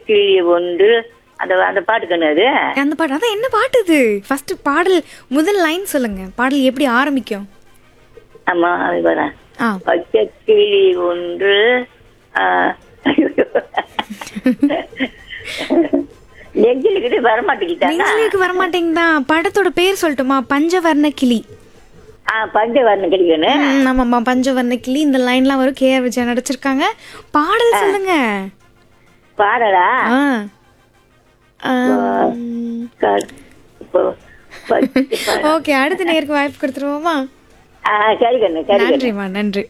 கிளி ஒன்று அந்த அந்த பாட்டுக்கு அது அந்த பாட்டு அதான் என்ன பாட்டு இது ஃபர்ஸ்ட் பாடல் முதல் லைன் சொல்லுங்க பாடல் எப்படி ஆரம்பிக்கும் ஆமா அது வரேன் ஆ பச்சை கிளி ஒன்று ஆ, நெஞ்சிலுக்கிட்டு வர மாட்டேங்கிட்டாங்க நெஞ்சிலுக்கு வர மாட்டேங்குதா படத்தோட பேர் சொல்லட்டுமா பஞ்சவர்ண கிளி ஆ பஞ்ச வர்ணம் கிடைக்கணும் ம், ஆமாம்மா பஞ்சவர்ண கிளி இந்த லைன்லாம் வரும் கே ஆர் விஜயா நடிச்சிருக்காங்க பாடல் சொல்லுங்க பாடலா ஆ ஆம். க- இப்போ பச்சை ப- ஓகே அடுத்த நேருக்கு வாய்ப்பு கொடுத்துருவோமா ஆ சரி கண்ணு சரி கண்ணு நன்றிம்மா நன்றி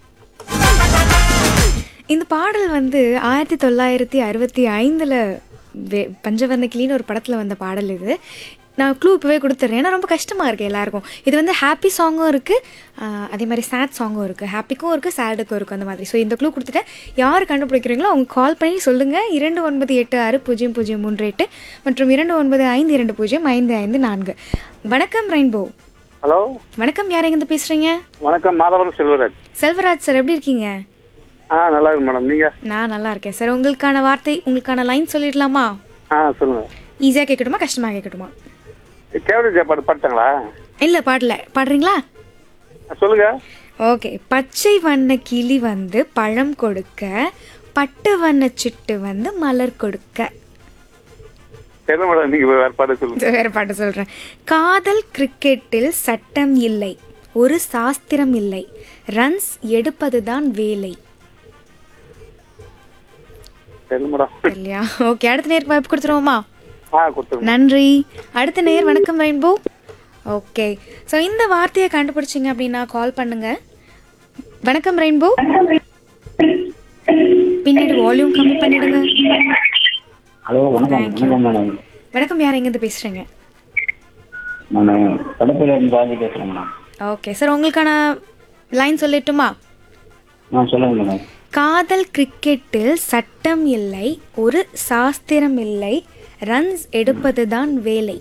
இந்த பாடல் வந்து ஆயிரத்தி தொள்ளாயிரத்தி அறுபத்தி ஐந்தில் பஞ்சவர்ண கிளின்னு ஒரு படத்தில் வந்த பாடல் இது நான் க்ளூ இப்போவே கொடுத்துட்றேன் ஏன்னா ரொம்ப கஷ்டமாக இருக்குது எல்லாருக்கும் இது வந்து ஹாப்பி சாங்கும் இருக்குது அதே மாதிரி சேட் சாங்கும் இருக்குது ஹாப்பிக்கும் இருக்குது சேடுக்கும் இருக்குது அந்த மாதிரி ஸோ இந்த க்ளூ கொடுத்துட்டேன் யார் கண்டுபிடிக்கிறீங்களோ அவங்க கால் பண்ணி சொல்லுங்கள் இரண்டு ஒன்பது எட்டு ஆறு பூஜ்ஜியம் பூஜ்ஜியம் மூன்று எட்டு மற்றும் இரண்டு ஒன்பது ஐந்து இரண்டு பூஜ்ஜியம் ஐந்து ஐந்து நான்கு வணக்கம் ரெயின்போ ஹலோ வணக்கம் யார் எங்கேருந்து பேசுகிறீங்க வணக்கம் மாதவரம் செல்வராஜ் செல்வராஜ் சார் எப்படி இருக்கீங்க ஆ நல்லா இருக்கு மேடம் நீங்க நான் நல்லா இருக்கேன் சார் உங்களுக்கான வார்த்தை உங்களுக்கான லைன் சொல்லிடலாமா ஆ சொல்லுங்க ஈஸியாக கேட்கட்டுமா கஷ்டமாக கேட்கட்டுமா கேவடி பாட்டு பாட்டாங்களா இல்லை பாடல பாடுறீங்களா சொல்லுங்க ஓகே பச்சை வண்ண கிளி வந்து பழம் கொடுக்க பட்டு வண்ண சிட்டு வந்து மலர் கொடுக்க தெரியல மேடம் நீங்க வேற பாட்டு சொல்லுங்க வேற பாட்டு சொல்கிறேன் காதல் கிரிக்கெட்டில் சட்டம் இல்லை ஒரு சாஸ்திரம் இல்லை ரன்ஸ் எடுப்பதுதான் வேலை தெரியல மேடம் இல்லையா ஓகே அடுத்த நேருக்கு வாய்ப்பு கொடுத்துருவோமா ஆ கொடுத்துருங்க நன்றி அடுத்த நேர் வணக்கம் ரெயின்போ ஓகே ஸோ இந்த வார்த்தையை கண்டுபிடிச்சிங்க அப்படின்னா கால் பண்ணுங்க வணக்கம் ரெயின்போ பின்னாடி வால்யூம் கம்மி பண்ணிடுங்க ஹலோ வணக்கம் வணக்கம் மேடம் வணக்கம் யார் எங்கேருந்து பேசுறீங்க நான் கடப்பையில இருந்து ராஜி பேசுறேன் மேடம் ஓகே சார் உங்களுக்கான லைன் சொல்லட்டுமா ஆ சொல்லுங்க மேடம் காதல் கிரிக்கெட்டில் சட்டம் இல்லை ஒரு சாஸ்திரம் இல்லை ரன்ஸ் எடுப்பதுதான் வேலை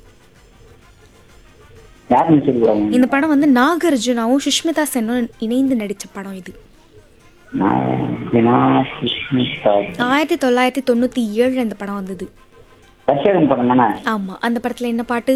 யார் நடிச்சிருக்கிறாங்க இந்த படம் வந்து நாகார்ஜுனாவும் சுஷ்மிதா சென்னும் இணைந்து நடித்த படம் இது நான் தினா சுஷ்மிதா ஆயிரத்தி தொள்ளாயிரத்தி தொண்ணூற்றி ஏழு இந்த படம் வந்தது பச்சையன் படம் தானே ஆமா அந்த படத்துல என்ன பாட்டு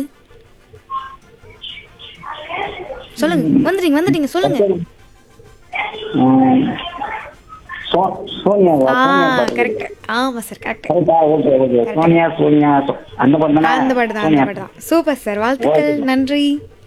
சொல்லுங்க வந்துட்டீங்க வந்துட்டீங்க சொல்லுங்க ம், சோ- சோனியாவா ஆ சோனியா பாட்டு கரெக்ட் ஆமா சார் கரெக்ட் கரெக்டா ஓகே ஓகே சோனியா சோனியா சோ- அந்த படம் தானே அந்த பாட்டு தான் அந்த சோனியா பாட்டு தான் சூப்பர் சார் வாழ்த்துக்கள் நன்றி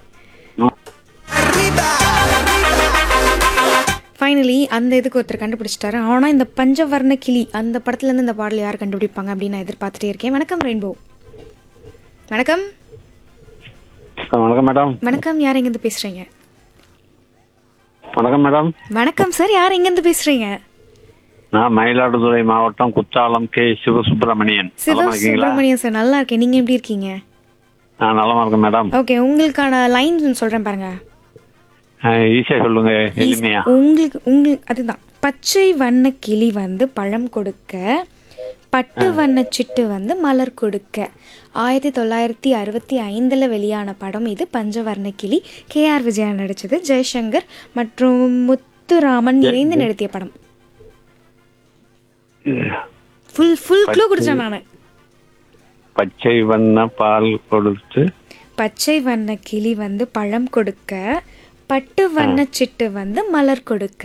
ஃபைனலி அந்த இதுக்கு ஒருத்தர் கண்டுபிடிச்சிட்டாரு ஆனால் இந்த பஞ்சவர்ண கிளி அந்த படத்துலேருந்து இந்த பாடல் யார் கண்டுபிடிப்பாங்க அப்படின்னு நான் எதிர்பார்த்துட்டே இருக்கேன் வணக்கம் ரெயின்போ வணக்கம் வணக்கம் மேடம் வணக்கம் யார் எங்கேருந்து பேசுகிறீங்க வணக்கம் மேடம் வணக்கம் சார் யார் எங்கேருந்து பேசுகிறீங்க நான் மயிலாடுதுறை மாவட்டம் குத்தாலம் கே சிவசுப்பிரமணியன் சிவ நலமா இருக்கீங்களா சுப்பிரமணியன் சார் நல்லா இருக்கேன் நீங்கள் எப்படி இருக்கீங்க நான் நலமா இருக்கேன் மேடம் ஓகே உங்களுக்கான லைன் சொல்கிறேன் பாருங்க ஈஸியா சொல்லுங்க எளிமையா உங்களுக்கு உங்களுக்கு அதுதான் பச்சை வண்ண கிளி வந்து பழம் கொடுக்க பட்டு வண்ண சிட்டு வந்து மலர் கொடுக்க ஆயிரத்தி தொள்ளாயிரத்தி அறுபத்தி ஐந்தில் வெளியான படம் இது பஞ்சவர்ண கிளி கே ஆர் விஜயா நடித்தது ஜெய்சங்கர் மற்றும் முத்துராமன் இணைந்து நடத்திய படம் ஃபுல் ஃபுல் க்ளூ கொடுத்தேன் நான் பச்சை வண்ண பால் கொடுத்து பச்சை வண்ண கிளி வந்து பழம் கொடுக்க பட்டு வண்ண சிட்டு வந்து மலர் கொடுக்க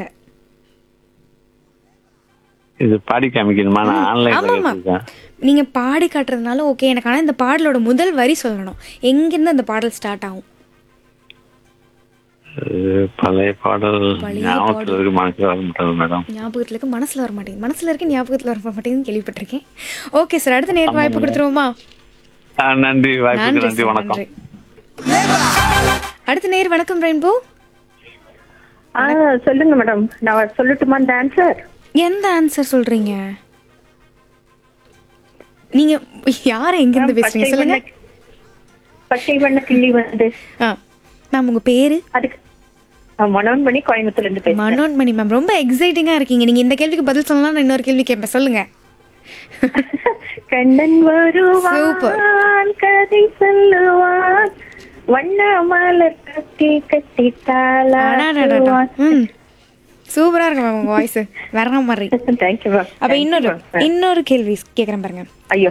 இது பாடி காமிக்கணுமா நான் ஆன்லைன்ல ஆமாம்மா கேட்டிருக்கேன் நீங்க பாடி காட்டுறதுனால ஓகே எனக்கு ஆனால் இந்த பாடலோட முதல் வரி சொல்லணும் எங்கிருந்து அந்த பாடல் ஸ்டார்ட் ஆகும் இது பழைய பாடல் பழைய ஞாபகத்துல இருக்கு மனசுல வர மாட்டேங்குது மேடம் ஞாபகத்துல இருக்கு மனசுல வர மாட்டேங்குது மனசுல இருக்கு ஞாபகத்துல வர மாட்டேங்குதுன்னு கேள்விப்பட்டிருக்கேன் ஓகே சார் அடுத்த நேருக்கு வாய்ப்பு கொடுத்துருவோமா ஆ, நன்றி வாய்ப்புக்கு நன்றி நன்றி சார் வணக்கம் நன்றி அடுத்த நேர் வணக்கம் ரெயின்போ ஆ சொல்லுங்க மேடம் நான் சொல்லட்டுமா இந்த ஆன்சர் எந்த ஆன்சர் சொல்றீங்க நீங்க யாரை எங்க இருந்து பேசுறீங்க சொல்லுங்க பச்சை வண்ண கிள்ளி வந்து ஆ மேம் உங்க பேரு அதுக்கு மனோன் பண்ணி கோயம்புத்தூர்ல இருந்து பேசுறேன் மனோன்மணி மேம் ரொம்ப எக்ஸைட்டிங்கா இருக்கீங்க நீங்க இந்த கேள்விக்கு பதில் சொல்லலாம் நான் இன்னொரு கேள்வி கேட்பேன் சொல்லுங்க கண்ணன் வருவான் கதை சொல்லுவான் வண்ண மலர் கட்டி கட்டி அடாடாடாடா. தாளாட்டுவான் ம் சூப்பரா இருக்கு மேம் உங்க வாய்ஸ் வேற மாதிரி தேங்க்யூ மேம் அப்ப இன்னொரு இன்னொரு கேள்வி கேக்குறேன் பாருங்க ஐயோ